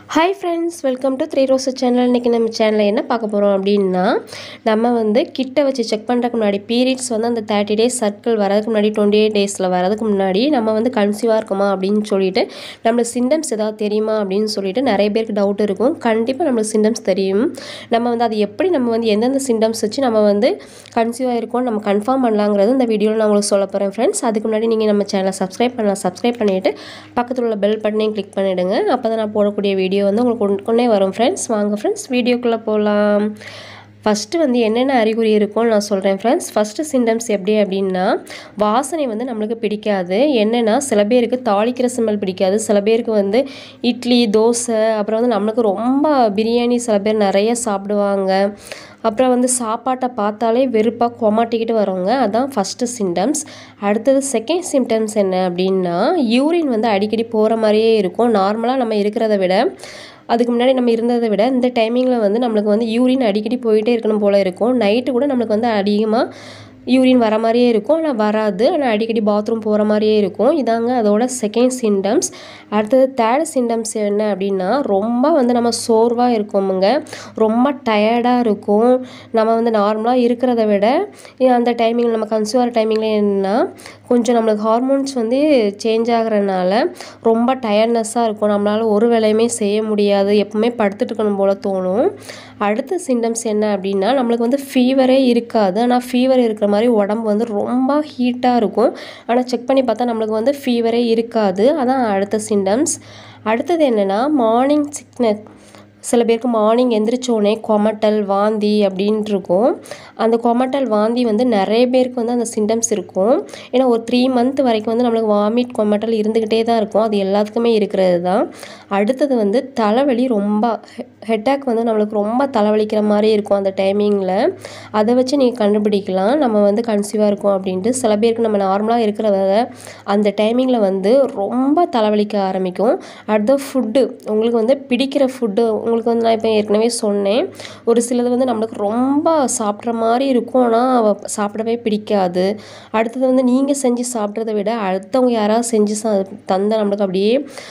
hi friends welcome to three rose channel இன்றைக்கி நம்ம சேனலில் என்ன பார்க்க போகிறோம் அப்படின்னா நம்ம வந்து கிட்ட வச்சு செக் பண்ணுறதுக்கு முன்னாடி பீரியட்ஸ் வந்து அந்த தேர்ட்டி டேஸ் சர்க்கிள் வரதுக்கு முன்னாடி டுவெண்ட்டி எயிட் டேஸில் வரதுக்கு முன்னாடி நம்ம வந்து கன்சீவாக இருக்குமா அப்படின்னு சொல்லிட்டு நம்மளுக்கு சிம்டம்ஸ் ஏதாவது தெரியுமா அப்படின்னு சொல்லிட்டு நிறைய பேருக்கு டவுட் இருக்கும் கண்டிப்பாக நம்மளுக்கு சிம்டம்ஸ் தெரியும் நம்ம வந்து அது எப்படி நம்ம வந்து எந்தெந்த சிம்டம்ஸ் வச்சு நம்ம வந்து கன்சீவாக இருக்கோம் நம்ம கன்ஃபார்ம் பண்ணலாங்கிறது இந்த வீடியோவில் நான் உங்களுக்கு சொல்ல போகிறேன் ஃப்ரெண்ட்ஸ் அதுக்கு முன்னாடி நீங்கள் நம்ம சேனலை சப்ஸ்கிரைப் பண்ணலாம் சப்ஸ்கிரைப் பண்ணிவிட்டு பக்கத்தில் உள்ள பெல் பட்டனையும் கிளிக் பண்ணிவிடுங்க அப்போ தான் நான் போடக்கூடிய வீடியோ வந்து உங்களுக்கு உடனே வரும் ஃப்ரெண்ட்ஸ் வாங்க ஃப்ரெண்ட்ஸ் வீடியோக்குள்ளே போகலாம் ஃபஸ்ட்டு வந்து என்னென்ன அறிகுறி இருக்கும்னு நான் சொல்கிறேன் ஃப்ரெண்ட்ஸ் ஃபஸ்ட்டு சிம்டம்ஸ் எப்படி அப்படின்னா வாசனை வந்து நம்மளுக்கு பிடிக்காது என்னென்னா சில பேருக்கு தாளிக்கிற ஸ்மெல் பிடிக்காது சில பேருக்கு வந்து இட்லி தோசை அப்புறம் வந்து நம்மளுக்கு ரொம்ப பிரியாணி சில பேர் நிறைய சாப்பிடுவாங்க அப்புறம் வந்து சாப்பாட்டை பார்த்தாலே வெறுப்பாக கொமாட்டிக்கிட்டு வரவங்க அதான் ஃபஸ்ட்டு சிம்டம்ஸ் அடுத்தது செகண்ட் சிம்டம்ஸ் என்ன அப்படின்னா யூரின் வந்து அடிக்கடி போகிற மாதிரியே இருக்கும் நார்மலாக நம்ம இருக்கிறத விட அதுக்கு முன்னாடி நம்ம இருந்ததை விட இந்த டைமிங்கில் வந்து நம்மளுக்கு வந்து யூரின் அடிக்கடி போயிட்டே இருக்கணும் போல் இருக்கும் நைட்டு கூட நம்மளுக்கு வந்து அதிகமாக யூரின் வர மாதிரியே இருக்கும் ஆனால் வராது ஆனால் அடிக்கடி பாத்ரூம் போகிற மாதிரியே இருக்கும் இதாங்க அதோட செகண்ட் சிம்டம்ஸ் அடுத்தது தேர்ட் சிம்டம்ஸ் என்ன அப்படின்னா ரொம்ப வந்து நம்ம சோர்வாக இருக்கோமுங்க ரொம்ப டயர்டாக இருக்கும் நம்ம வந்து நார்மலாக இருக்கிறத விட அந்த டைமிங்கில் நம்ம கன்சியூவ் ஆகிற டைமிங்கில் என்னன்னா கொஞ்சம் நம்மளுக்கு ஹார்மோன்ஸ் வந்து சேஞ்ச் ஆகிறனால ரொம்ப டயர்ட்னஸ்ஸாக இருக்கும் நம்மளால் ஒரு வேலையுமே செய்ய முடியாது எப்பவுமே படுத்துட்டு இருக்கணும் போல் தோணும் அடுத்த சிம்டம்ஸ் என்ன அப்படின்னா நம்மளுக்கு வந்து ஃபீவரே இருக்காது ஆனால் ஃபீவர் இருக்கிற மாதிரி உடம்பு வந்து ரொம்ப ஹீட்டாக இருக்கும் ஆனால் செக் பண்ணி பார்த்தா நம்மளுக்கு வந்து ஃபீவரே இருக்காது அதான் அடுத்த சிம்டம்ஸ் அடுத்தது என்னென்னா மார்னிங் சிக்னஸ் சில பேருக்கு மார்னிங் எந்திரிச்சோடனே கொமட்டல் வாந்தி அப்படின்ட்டு இருக்கும் அந்த கொமட்டல் வாந்தி வந்து நிறைய பேருக்கு வந்து அந்த சிம்டம்ஸ் இருக்கும் ஏன்னா ஒரு த்ரீ மந்த் வரைக்கும் வந்து நம்மளுக்கு வாமிட் கொமட்டல் இருந்துக்கிட்டே தான் இருக்கும் அது எல்லாத்துக்குமே இருக்கிறது தான் அடுத்தது வந்து தலைவலி ரொம்ப ஹெட்டாக் வந்து நம்மளுக்கு ரொம்ப தலைவலிக்கிற மாதிரி இருக்கும் அந்த டைமிங்கில் அதை வச்சு நீங்கள் கண்டுபிடிக்கலாம் நம்ம வந்து கன்சீவாக இருக்கோம் அப்படின்ட்டு சில பேருக்கு நம்ம நார்மலாக இருக்கிறத அந்த டைமிங்கில் வந்து ரொம்ப தலைவலிக்க ஆரம்பிக்கும் அடுத்த ஃபுட்டு உங்களுக்கு வந்து பிடிக்கிற ஃபுட்டு உங்களுக்கு வந்து நான் இப்போ ஏற்கனவே சொன்னேன் ஒரு சிலது வந்து நம்மளுக்கு ரொம்ப சாப்பிட்ற மாதிரி இருக்கும் ஆனால் சாப்பிடவே பிடிக்காது அடுத்தது வந்து நீங்கள் செஞ்சு சாப்பிட்றத விட அடுத்தவங்க யாராவது செஞ்சு சா தந்த நம்மளுக்கு அப்படியே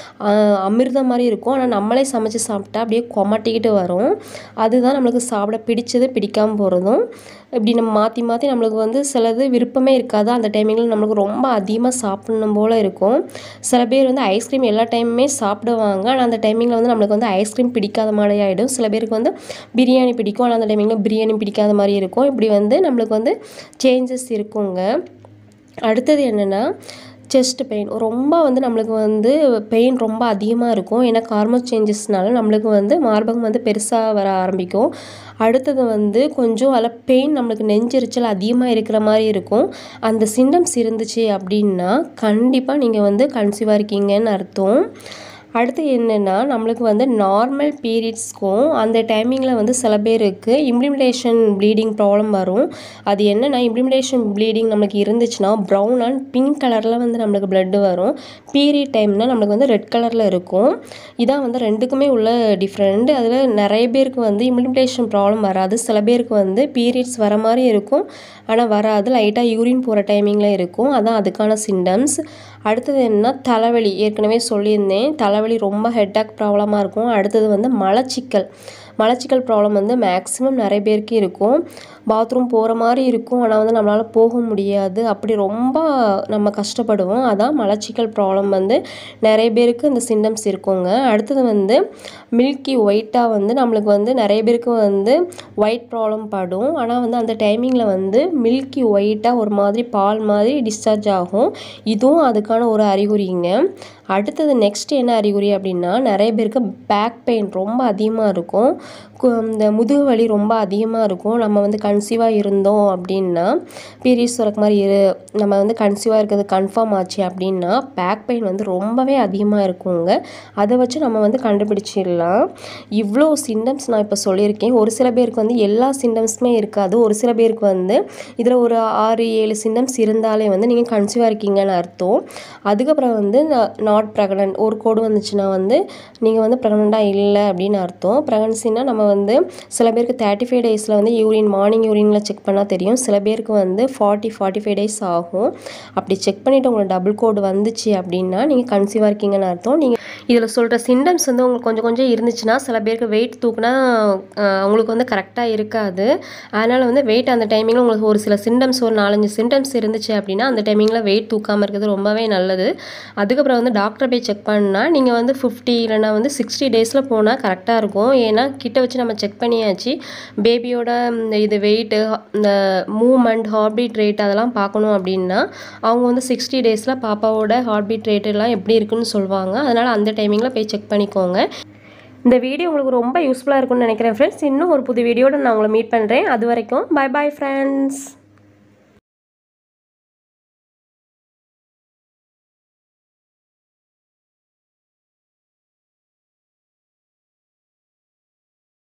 அமிர்தம் மாதிரி இருக்கும் ஆனால் நம்மளே சமைச்சு சாப்பிட்டா அப்படியே கொமட்டிக்கிட்டு வரும் அதுதான் நம்மளுக்கு சாப்பிட பிடிச்சது பிடிக்காமல் போகிறதும் இப்படி நம்ம மாற்றி மாற்றி நம்மளுக்கு வந்து சிலது விருப்பமே இருக்காது அந்த டைமிங்கில் நம்மளுக்கு ரொம்ப அதிகமாக சாப்பிடணும் போல் இருக்கும் சில பேர் வந்து ஐஸ்கிரீம் எல்லா டைமுமே சாப்பிடுவாங்க ஆனால் அந்த டைமிங்கில் வந்து நம்மளுக்கு வந்து ஐஸ்கிரீம் பிடிக்காத மாதிரி ஆகிடும் சில பேருக்கு வந்து பிரியாணி பிடிக்கும் ஆனால் அந்த டைமிங்கில் பிரியாணி பிடிக்காத மாதிரி இருக்கும் இப்படி வந்து நம்மளுக்கு வந்து சேஞ்சஸ் இருக்குங்க அடுத்தது என்னென்னா செஸ்ட் பெயின் ரொம்ப வந்து நம்மளுக்கு வந்து பெயின் ரொம்ப அதிகமாக இருக்கும் ஏன்னா ஹார்மோன் சேஞ்சஸ்னால நம்மளுக்கு வந்து மார்பகம் வந்து பெருசாக வர ஆரம்பிக்கும் அடுத்தது வந்து கொஞ்சம் அதில் பெயின் நம்மளுக்கு நெஞ்செரிச்சல் அதிகமாக இருக்கிற மாதிரி இருக்கும் அந்த சிம்டம்ஸ் இருந்துச்சு அப்படின்னா கண்டிப்பாக நீங்கள் வந்து கன்சீவாக இருக்கீங்கன்னு அர்த்தம் அடுத்து என்னென்னா நம்மளுக்கு வந்து நார்மல் பீரியட்ஸ்க்கும் அந்த டைமிங்கில் வந்து சில பேருக்கு இம்ப்ளிமெண்டேஷன் ப்ளீடிங் ப்ராப்ளம் வரும் அது என்னென்னா இம்ப்ளிமெண்டேஷன் ப்ளீடிங் நம்மளுக்கு இருந்துச்சுன்னா ப்ரௌன் அண்ட் பிங்க் கலரில் வந்து நம்மளுக்கு பிளட்டு வரும் பீரியட் டைம்னால் நம்மளுக்கு வந்து ரெட் கலரில் இருக்கும் இதான் வந்து ரெண்டுக்குமே உள்ள டிஃப்ரெண்ட் அதில் நிறைய பேருக்கு வந்து இம்ப்ளிமெண்டேஷன் ப்ராப்ளம் வராது சில பேருக்கு வந்து பீரியட்ஸ் வர மாதிரி இருக்கும் ஆனால் வராது லைட்டாக யூரின் போகிற டைமிங்கில் இருக்கும் அதான் அதுக்கான சிம்டம்ஸ் அடுத்தது என்ன தலைவலி ஏற்கனவே சொல்லியிருந்தேன் தலைவலி ரொம்ப ஹெட்டாக் ப்ராப்ளமாக இருக்கும் அடுத்தது வந்து மலச்சிக்கல் மலச்சிக்கல் ப்ராப்ளம் வந்து மேக்ஸிமம் நிறைய பேருக்கு இருக்கும் பாத்ரூம் போகிற மாதிரி இருக்கும் ஆனால் வந்து நம்மளால் போக முடியாது அப்படி ரொம்ப நம்ம கஷ்டப்படுவோம் அதான் மலச்சிக்கல் ப்ராப்ளம் வந்து நிறைய பேருக்கு இந்த சிம்டம்ஸ் இருக்குங்க அடுத்தது வந்து மில்கி ஒயிட்டாக வந்து நம்மளுக்கு வந்து நிறைய பேருக்கு வந்து ஒயிட் ப்ராப்ளம் படும் ஆனால் வந்து அந்த டைமிங்கில் வந்து மில்கி ஒயிட்டாக ஒரு மாதிரி பால் மாதிரி டிஸ்சார்ஜ் ஆகும் இதுவும் அதுக்கான ஒரு அறிகுறிங்க அடுத்தது நெக்ஸ்ட் என்ன அறிகுறி அப்படின்னா நிறைய பேருக்கு பேக் பெயின் ரொம்ப அதிகமாக இருக்கும் இந்த முதுகு வலி ரொம்ப அதிகமாக இருக்கும் நம்ம வந்து கன்சீவாக இருந்தோம் அப்படின்னா பீரியட்ஸ் வரக்கு மாதிரி இரு நம்ம வந்து கன்சீவாக இருக்கிறது கன்ஃபார்ம் ஆச்சு அப்படின்னா பேக் பெயின் வந்து ரொம்பவே அதிகமாக இருக்குங்க அதை வச்சு நம்ம வந்து கண்டுபிடிச்சிடலாம் இவ்வளோ சிம்டம்ஸ் நான் இப்போ சொல்லியிருக்கேன் ஒரு சில பேருக்கு வந்து எல்லா சிம்டம்ஸுமே இருக்காது ஒரு சில பேருக்கு வந்து இதில் ஒரு ஆறு ஏழு சிம்டம்ஸ் இருந்தாலே வந்து நீங்கள் கன்சீவாக இருக்கீங்கன்னு அர்த்தம் அதுக்கப்புறம் வந்து நாட் ப்ரெக்னென்ட் ஒரு கோடு வந்துச்சுன்னா வந்து நீங்கள் வந்து ப்ரெக்னெண்ட்டாக இல்லை அப்படின்னு அர்த்தம் ப்ரெக்னன்சினா நம்ம வந்து சில பேருக்கு தேர்ட்டி ஃபைவ் டேஸில் வந்து யூரின் மார்னிங் யூரினில் செக் பண்ணால் தெரியும் சில பேருக்கு வந்து ஃபார்ட்டி ஃபார்ட்டி ஃபைவ் டேஸ் ஆகும் அப்படி செக் பண்ணிவிட்டு உங்களுக்கு டபுள் கோடு வந்துச்சு அப்படின்னா நீங்கள் கன்சீவாக இருக்கீங்கன்னு அர்த்தம் நீங்கள் இதில் சொல்கிற சிம்டம்ஸ் வந்து உங்களுக்கு கொஞ்சம் கொஞ்சம் இருந்துச்சுன்னா சில பேருக்கு வெயிட் தூக்குனா அஹ், அவங்களுக்கு வந்து கரெக்டாக இருக்காது அதனால் வந்து வெயிட் அந்த டைமிங்கில் உங்களுக்கு ஒரு சில சிம்டம்ஸ் ஒரு நாலஞ்சு சிம்டம்ஸ் இருந்துச்சு அப்படின்னா அந்த டைமிங்கில் வெயிட் தூக்காமல் இருக்கிறது ரொம்பவே நல்லது அதுக்கப்புறம் வந்து டாக்டரை போய் செக் பண்ணால் நீங்கள் வந்து ஃபிஃப்டி இல்லைனா வந்து சிக்ஸ்டி டேஸில் போனால் கரெக்டாக இருக்கும் ஏன்னா கிட்ட வச்சு நம்ம செக் பண்ணியாச்சு பேபியோட இந்த இது வெயிட்டு இந்த மூமெண்ட் ஹார்ட் பீட் ரேட் அதெல்லாம் பார்க்கணும் அப்படின்னா அவங்க வந்து சிக்ஸ்டி டேஸில் பாப்பாவோட ஹார்ட் பீட் ரேட் எல்லாம் எப்படி இருக்குன்னு சொல்லுவாங்க அதனால் அந்த டைமிங்கில் போய் செக் பண்ணிக்கோங்க இந்த வீடியோ உங்களுக்கு ரொம்ப யூஸ்ஃபுல்லாக இருக்கும்னு நினைக்கிறேன் ஃப்ரெண்ட்ஸ் இன்னும் ஒரு புது வீடியோட நான் உங்களை மீட் பண்ணுறேன் அது வரைக்கும் பை பாய் ஃப்ரெண்ட்ஸ்